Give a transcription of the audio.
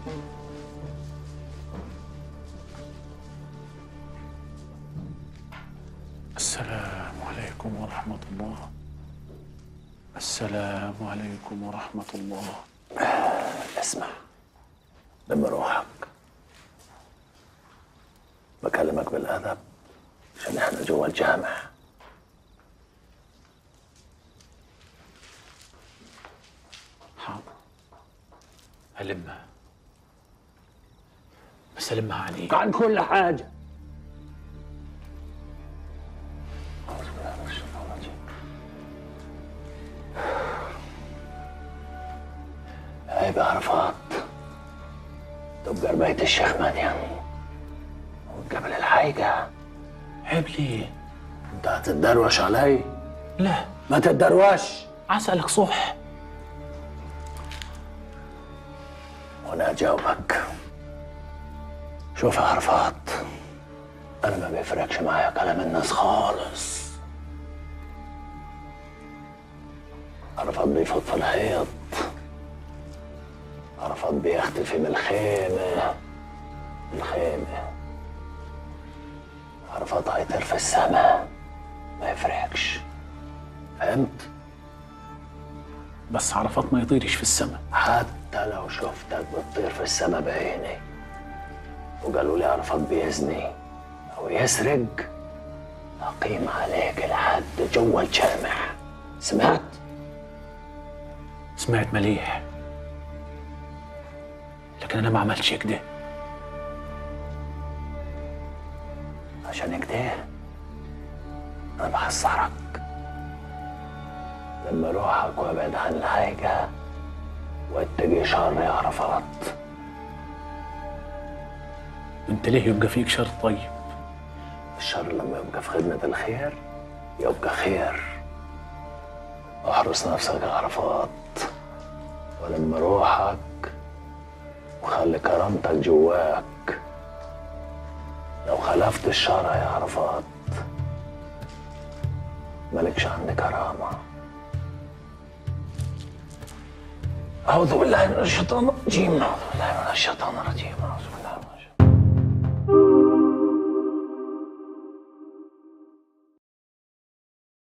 السلام عليكم ورحمة الله السلام عليكم ورحمة الله اسمع لما روحك بكلمك بالادب عشان احنا جوا الجامع حاضر ألمها بس ألمها عن إيه؟ عن كل حاجه عيب يا عرفات تبقى بيت الشيخ مريم وقبل الحاجة عيب ليه؟ انت هتتدروش علي لا ما تتدروش أسألك صح وانا اجاوبك شوف يا عرفات انا ما بيفرقش معايا كلام الناس خالص عرفات بيفوت في الحيط عرفات بيختفي من الخيمة الخيمة عرفات هيطير في السماء ما يفرقش فهمت؟ بس عرفات ما يطيرش في السماء حتى لو شفتك بتطير في السما بعيني وقالوا لي عرفات بيزني او يسرق اقيم عليك لحد جوا الجامع سمعت؟ سمعت مليح لكن أنا ما عملتش كده عشان كده انا بحذرك لما روحك وابعد عن الحاجة واتجي شر يا عرفات أنت ليه يبقى فيك شر طيب؟ الشر لما يبقى في خدمة الخير يبقى خير احرص نفسك يا عرفات ولما روحك وخلي كرامتك جواك لو خلفت الشرع يا عرفات مالكش عندي كرامة أعوذ بالله من الشيطان الرجيم أعوذ بالله من الشيطان الرجيم أعوذ